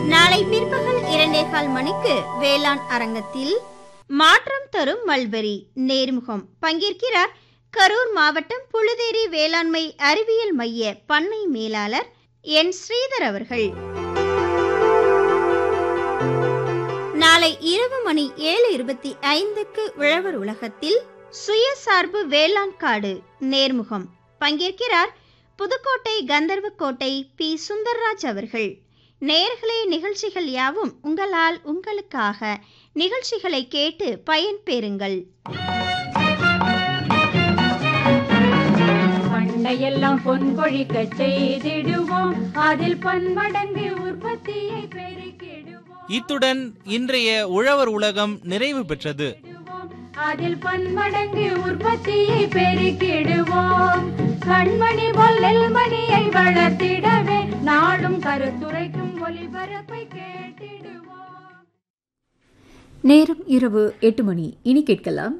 நாளை பிற்பகல் இரண்டே கால் மணிக்கு வேளாண் அரங்கத்தில் மாற்றம் தரும் மல்பெரி நேர்முகம் பங்கேற்கிறார் கரூர் மாவட்டம் புழுதேரி வேளாண்மை அறிவியல் மைய பண்ணை மேலாளர் என் ஸ்ரீதர் அவர்கள் நாளை இரவு மணி ஏழு இருபத்தி ஐந்துக்கு உழவர் உலகத்தில் சுயசார்பு வேளாண் காடு நேர்முகம் பங்கேற்கிறார் புதுக்கோட்டை கந்தர்வக்கோட்டை பி சுந்தர்ராஜ் அவர்கள் நேர்களே நிகழ்ச்சிகள் யாவும் உங்களால் உங்களுக்காக நிகழ்ச்சிகளை கேட்டு பயன்பெறுங்கள் பண்டையெல்லாம் பொன் கொழிக்க செய்திடுவோம் அதில் பன்மடங்கு உற்பத்தியை பெருக்கிடுவோம் இத்துடன் இன்றைய உழவர் உலகம் நிறைவு பெற்றது அதில் பன்மடங்கு உற்பத்தியை பெருக்கிடுவோம் கண்மணி போல் நெல்மணியை வளர்த்திடவே நாடும் கருத்துரைக்கும் ஒளிபரப்பை கேட்டிடுவோம் நேரம் இரவு எட்டு மணி இனி கேட்கலாம்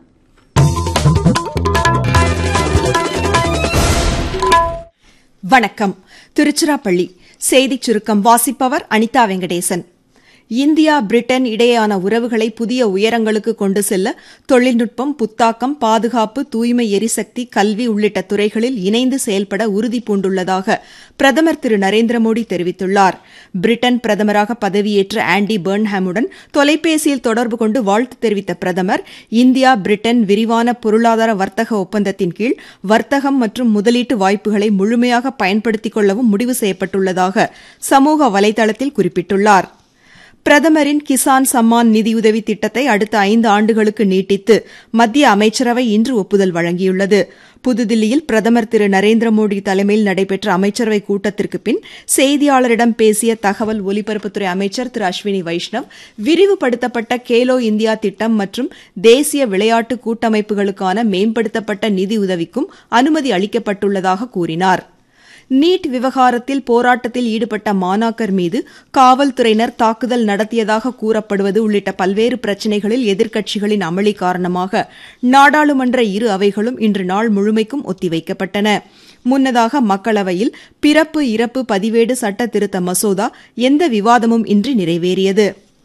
வணக்கம் திருச்சிராப்பள்ளி செய்திச் சுருக்கம் வாசிப்பவர் அனிதா வெங்கடேசன் இந்தியா பிரிட்டன் இடையேயான உறவுகளை புதிய உயரங்களுக்கு கொண்டு செல்ல தொழில்நுட்பம் புத்தாக்கம் பாதுகாப்பு தூய்மை எரிசக்தி கல்வி உள்ளிட்ட துறைகளில் இணைந்து செயல்பட உறுதி பூண்டுள்ளதாக பிரதமர் திரு நரேந்திர மோடி தெரிவித்துள்ளார் பிரிட்டன் பிரதமராக பதவியேற்ற ஆண்டி பெர்ன்ஹாமுடன் தொலைபேசியில் தொடர்பு கொண்டு வாழ்த்து தெரிவித்த பிரதமர் இந்தியா பிரிட்டன் விரிவான பொருளாதார வர்த்தக ஒப்பந்தத்தின் கீழ் வர்த்தகம் மற்றும் முதலீட்டு வாய்ப்புகளை முழுமையாக பயன்படுத்திக் கொள்ளவும் முடிவு செய்யப்பட்டுள்ளதாக சமூக வலைதளத்தில் குறிப்பிட்டுள்ளார் பிரதமரின் கிசான் சம்மான் நிதியுதவி திட்டத்தை அடுத்த ஐந்து ஆண்டுகளுக்கு நீட்டித்து மத்திய அமைச்சரவை இன்று ஒப்புதல் வழங்கியுள்ளது புதுதில்லியில் பிரதமர் திரு நரேந்திர மோடி தலைமையில் நடைபெற்ற அமைச்சரவை கூட்டத்திற்கு பின் செய்தியாளரிடம் பேசிய தகவல் ஒலிபரப்புத்துறை அமைச்சர் திரு அஸ்வினி வைஷ்ணவ் விரிவுபடுத்தப்பட்ட கேலோ இந்தியா திட்டம் மற்றும் தேசிய விளையாட்டு கூட்டமைப்புகளுக்கான மேம்படுத்தப்பட்ட நிதியுதவிக்கும் அனுமதி அளிக்கப்பட்டுள்ளதாக கூறினாா் நீட் விவகாரத்தில் போராட்டத்தில் ஈடுபட்ட மாணாக்கர் மீது காவல்துறையினர் தாக்குதல் நடத்தியதாக கூறப்படுவது உள்ளிட்ட பல்வேறு பிரச்சினைகளில் எதிர்க்கட்சிகளின் அமளி காரணமாக நாடாளுமன்ற இரு அவைகளும் இன்று நாள் முழுமைக்கும் ஒத்திவைக்கப்பட்டன முன்னதாக மக்களவையில் பிறப்பு இறப்பு பதிவேடு சட்ட திருத்த மசோதா எந்த விவாதமும் இன்றி நிறைவேறியது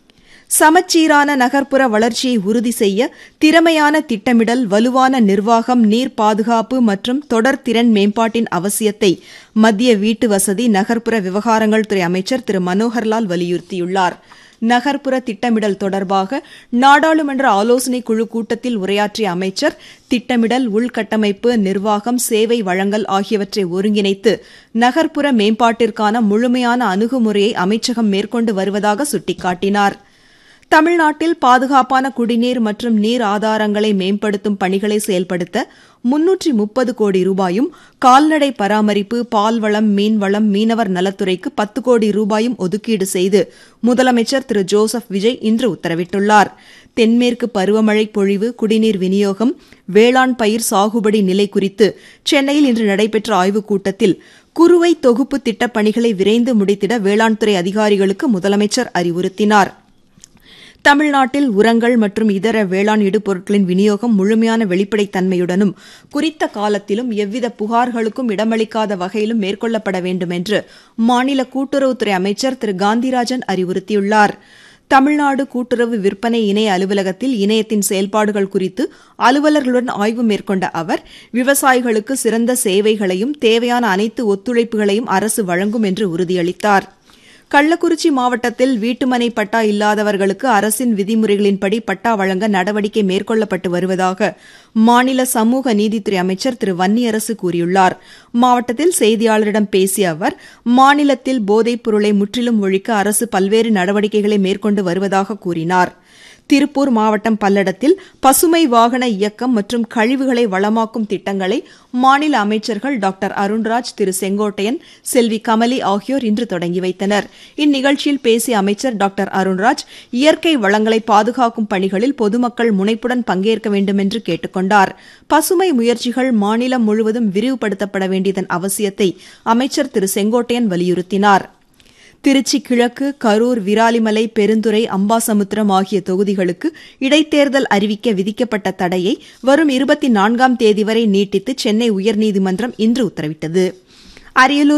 சமச்சீரான நகர்ப்புற வளர்ச்சியை உறுதி செய்ய திறமையான திட்டமிடல் வலுவான நிர்வாகம் நீர் பாதுகாப்பு மற்றும் தொடர் திறன் மேம்பாட்டின் அவசியத்தை மத்திய வீட்டு வசதி நகர்ப்புற விவகாரங்கள் துறை அமைச்சர் திரு மனோகர்லால் வலியுறுத்தியுள்ளார் நகர்ப்புற திட்டமிடல் தொடர்பாக நாடாளுமன்ற ஆலோசனைக் குழு கூட்டத்தில் உரையாற்றிய அமைச்சர் திட்டமிடல் உள்கட்டமைப்பு நிர்வாகம் சேவை வழங்கல் ஆகியவற்றை ஒருங்கிணைத்து நகர்ப்புற மேம்பாட்டிற்கான முழுமையான அணுகுமுறையை அமைச்சகம் மேற்கொண்டு வருவதாக சுட்டிக்காட்டினாா் தமிழ்நாட்டில் பாதுகாப்பான குடிநீர் மற்றும் நீர் ஆதாரங்களை மேம்படுத்தும் பணிகளை செயல்படுத்த முன்னூற்றி முப்பது கோடி ரூபாயும் கால்நடை பராமரிப்பு பால்வளம் மீன்வளம் மீனவர் நலத்துறைக்கு பத்து கோடி ரூபாயும் ஒதுக்கீடு செய்து முதலமைச்சர் திரு ஜோசப் விஜய் இன்று உத்தரவிட்டுள்ளார் தென்மேற்கு பருவமழை பொழிவு குடிநீர் விநியோகம் வேளாண் பயிர் சாகுபடி நிலை குறித்து சென்னையில் இன்று நடைபெற்ற ஆய்வுக் கூட்டத்தில் குறுவை தொகுப்பு திட்டப் பணிகளை விரைந்து முடித்திட வேளாண் துறை அதிகாரிகளுக்கு முதலமைச்சர் அறிவுறுத்தினாா் தமிழ்நாட்டில் உரங்கள் மற்றும் இதர வேளாண் இடுபொருட்களின் விநியோகம் முழுமையான வெளிப்படைத்தன்மையுடனும் குறித்த காலத்திலும் எவ்வித புகார்களுக்கும் இடமளிக்காத வகையிலும் மேற்கொள்ளப்பட வேண்டும் என்று மாநில கூட்டுறவுத்துறை அமைச்சர் திரு காந்திராஜன் அறிவுறுத்தியுள்ளார் தமிழ்நாடு கூட்டுறவு விற்பனை இணைய அலுவலகத்தில் இணையத்தின் செயல்பாடுகள் குறித்து அலுவலர்களுடன் ஆய்வு மேற்கொண்ட அவர் விவசாயிகளுக்கு சிறந்த சேவைகளையும் தேவையான அனைத்து ஒத்துழைப்புகளையும் அரசு வழங்கும் என்று உறுதியளித்தாா் கள்ளக்குறிச்சி மாவட்டத்தில் வீட்டுமனை பட்டா இல்லாதவர்களுக்கு அரசின் விதிமுறைகளின்படி பட்டா வழங்க நடவடிக்கை மேற்கொள்ளப்பட்டு வருவதாக மாநில சமூக நீதித்துறை அமைச்சர் திரு வன்னியரசு கூறியுள்ளார் மாவட்டத்தில் செய்தியாளரிடம் பேசிய அவர் மாநிலத்தில் போதைப் பொருளை முற்றிலும் ஒழிக்க அரசு பல்வேறு நடவடிக்கைகளை மேற்கொண்டு வருவதாக கூறினாா் திருப்பூர் மாவட்டம் பல்லடத்தில் பசுமை வாகன இயக்கம் மற்றும் கழிவுகளை வளமாக்கும் திட்டங்களை மாநில அமைச்சர்கள் டாக்டர் அருண்ராஜ் திரு செங்கோட்டையன் செல்வி கமலி ஆகியோர் இன்று தொடங்கி வைத்தனர் இந்நிகழ்ச்சியில் பேசிய அமைச்சர் டாக்டர் அருண்ராஜ் இயற்கை வளங்களை பாதுகாக்கும் பணிகளில் பொதுமக்கள் முனைப்புடன் பங்கேற்க வேண்டும் என்று கேட்டுக் கொண்டார் பசுமை முயற்சிகள் மாநிலம் முழுவதும் விரிவுபடுத்தப்பட வேண்டியதன் அவசியத்தை அமைச்சர் திரு செங்கோட்டையன் வலியுறுத்தினாா் திருச்சி கிழக்கு கரூர் விராலிமலை பெருந்துறை அம்பாசமுத்திரம் ஆகிய தொகுதிகளுக்கு இடைத்தேர்தல் அறிவிக்க விதிக்கப்பட்ட தடையை வரும் இருபத்தி நான்காம் தேதி வரை நீட்டித்து சென்னை உயர்நீதிமன்றம் இன்று உத்தரவிட்டது அரியலூர்